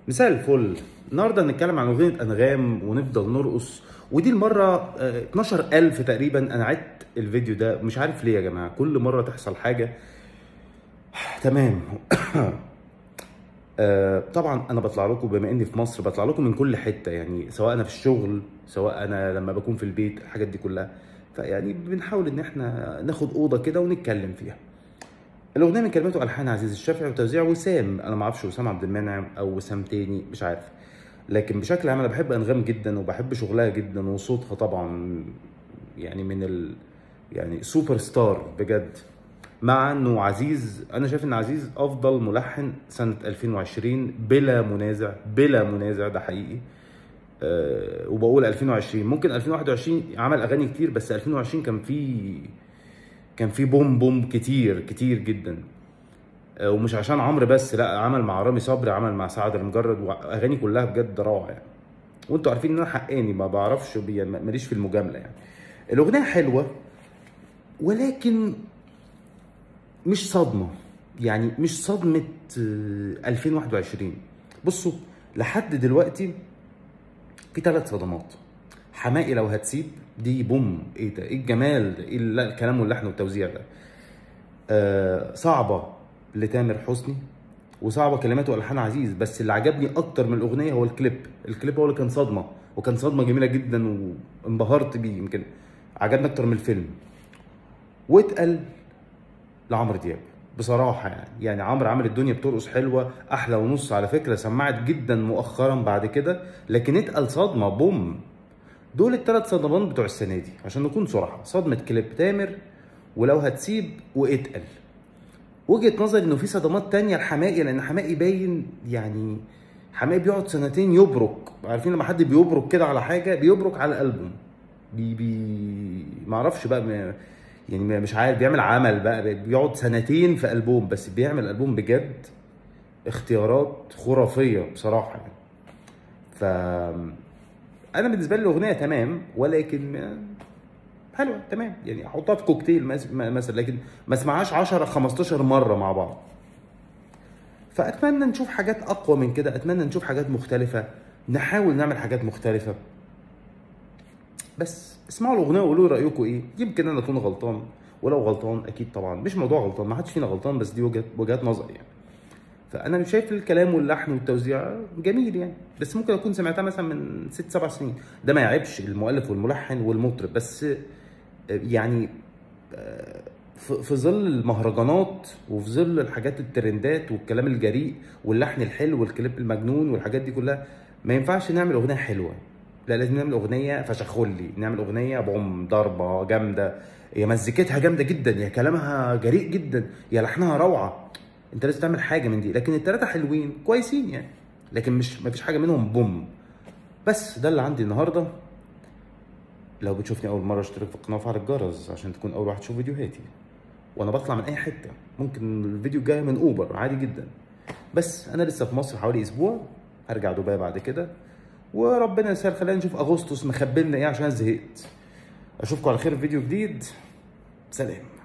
مساء الفل النهارده هنتكلم عن اغنيه انغام ونفضل نرقص ودي المره آه، 12000 تقريبا انا عدت الفيديو ده مش عارف ليه يا جماعه كل مره تحصل حاجه تمام آه، طبعا انا بطلع لكم بما اني في مصر بطلع لكم من كل حته يعني سواء انا في الشغل سواء انا لما بكون في البيت الحاجات دي كلها فيعني بنحاول ان احنا ناخد اوضه كده ونتكلم فيها الاغنيه من كلمات والحان عزيز الشافعي وتوزيع وسام انا ما اعرفش وسام عبد المنعم او وسام تاني مش عارف لكن بشكل عام انا بحب انغام جدا وبحب شغلها جدا وصوتها طبعا يعني من ال يعني سوبر ستار بجد مع انه عزيز انا شايف ان عزيز افضل ملحن سنه 2020 بلا منازع بلا منازع ده حقيقي أه وبقول 2020 ممكن 2021 عمل اغاني كتير بس 2020 كان في كان في بوم بوم كتير كتير جدا آه، ومش عشان عمرو بس لا عمل مع رامي صبري عمل مع سعد المجرد واغاني كلها بجد روعه يعني وانتوا عارفين ان انا حقاني ما بعرفش بي- ماليش في المجامله يعني الاغنيه حلوه ولكن مش صدمه يعني مش صدمه آه، 2021 بصوا لحد دلوقتي في ثلاث صدمات حمائي لو هتسيب دي بوم ايه ده ايه الجمال ده ايه ال- لا، الكلام واللحن والتوزيع ده آه صعبه لتامر حسني وصعبه كلماته والحان عزيز بس اللي عجبني اكتر من الاغنيه هو الكليب الكليب هو اللي كان صدمه وكان صدمه جميله جدا وانبهرت بيه يمكن عجبني اكتر من الفيلم واتقل لعمرو دياب بصراحه يعني يعني عمرو عامل الدنيا بترقص حلوه احلى ونص على فكره سمعت جدا مؤخرا بعد كده لكن اتقل صدمه بوم دول الثلاث صدمات بتوع السنه دي عشان نكون صراحه صدمه كليب تامر ولو هتسيب واتقل وجهه نظري انه في صدمات تانية لحمائي لان حمائي باين يعني حمائي بيقعد سنتين يبرك عارفين لما حد بيبرك كده على حاجه بيبرك على الالبوم بي بي معرفش بقى م- يعني م- مش عارف بيعمل عمل بقى بيقعد سنتين في البوم بس بيعمل البوم بجد اختيارات خرافيه بصراحه يعني ف انا بالنسبه لي الاغنيه تمام ولكن حلوه تمام يعني احطها في كوكتيل مس- م- مثلا لكن ما اسمعهاش 10 15 مره مع بعض فاتمنى نشوف حاجات اقوى من كده اتمنى نشوف حاجات مختلفه نحاول نعمل حاجات مختلفه بس اسمعوا الاغنيه وقولوا لي رايكم ايه يمكن انا اكون غلطان ولو غلطان اكيد طبعا مش موضوع غلطان ما حدش فينا غلطان بس دي وجهه وجهات نظر يعني فانا شايف الكلام واللحن والتوزيع جميل يعني بس ممكن اكون سمعتها مثلا من ست سبع سنين ده ما يعيبش المؤلف والملحن والمطرب بس يعني في في ظل المهرجانات وفي ظل الحاجات الترندات والكلام الجريء واللحن الحلو والكليب المجنون والحاجات دي كلها ما ينفعش نعمل اغنيه حلوه لا لازم نعمل اغنيه فشخولي نعمل اغنيه بوم ضربه جامده يا مزيكتها جامده جدا يا كلامها جريء جدا يا لحنها روعه انت لازم تعمل حاجه من دي لكن الثلاثه حلوين كويسين يعني لكن مش ما فيش حاجه منهم بوم بس ده اللي عندي النهارده لو بتشوفني اول مره اشترك في القناه وفعل الجرس عشان تكون اول واحد تشوف فيديوهاتي وانا بطلع من اي حته ممكن الفيديو الجاي من اوبر عادي جدا بس انا لسه في مصر حوالي اسبوع هرجع دبي بعد كده وربنا يسهل خلينا نشوف اغسطس مخبلنا ايه عشان أنا زهقت اشوفكم على خير في فيديو جديد سلام